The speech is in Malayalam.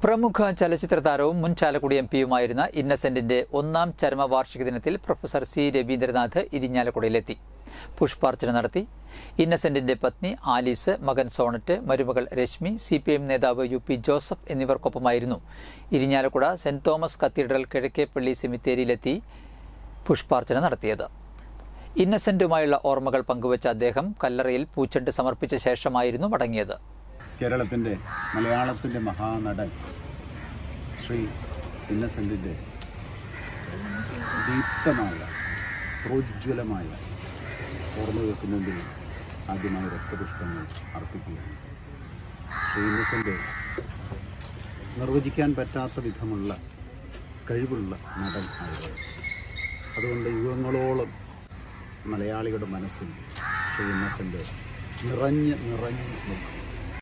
പ്രമുഖ ചലച്ചിത്ര താരവും മുൻ ചാലക്കുടി എം പിയുമായിരുന്ന ഇന്നസെന്റിന്റെ ഒന്നാം ചരമവാർഷിക ദിനത്തിൽ പ്രൊഫസർ സി രവീന്ദ്രനാഥ് ഇരിഞ്ഞാലക്കുടയിലെത്തി പുഷ്പാർച്ചന നടത്തി ഇന്നസെന്റിന്റെ പത്നി ആലീസ് മകൻ സോണറ്റ് മരുമകൾ രശ്മി സി പി എം നേതാവ് യു പി ജോസഫ് എന്നിവർക്കൊപ്പമായിരുന്നു ഇരിഞ്ഞാലക്കുട സെന്റ് തോമസ് കത്തീഡ്രൽ കിഴക്കേപ്പള്ളി സെമിത്തേരിയിലെത്തി പുഷ്പാർച്ചന നടത്തിയത് ഇന്നസെന്റുമായുള്ള ഓർമ്മകൾ പങ്കുവച്ച അദ്ദേഹം കല്ലറയിൽ പൂച്ചെണ്ട് സമർപ്പിച്ച ശേഷമായിരുന്നു മടങ്ങിയത് കേരളത്തിൻ്റെ മലയാളത്തിൻ്റെ മഹാനടൻ ശ്രീ ഇന്നസെൻറ്റിൻ്റെ ദീപ്തമായ പ്രോജ്വലമായ ഓർമ്മകൾക്ക് മുമ്പിൽ ആദ്യമായി രക്തപുഷ്പങ്ങൾ അർപ്പിക്കുകയാണ് ശ്രീ ഇന്നസെൻ്റ് നിർവചിക്കാൻ പറ്റാത്ത വിധമുള്ള കഴിവുള്ള നടൻ ആയിരുന്നു അതുകൊണ്ട് യുഗങ്ങളോളം മലയാളികളുടെ മനസ്സിൽ ശ്രീ ഇന്നസെൻ്റ് നിറഞ്ഞ് നിറഞ്ഞ് നിൽക്കും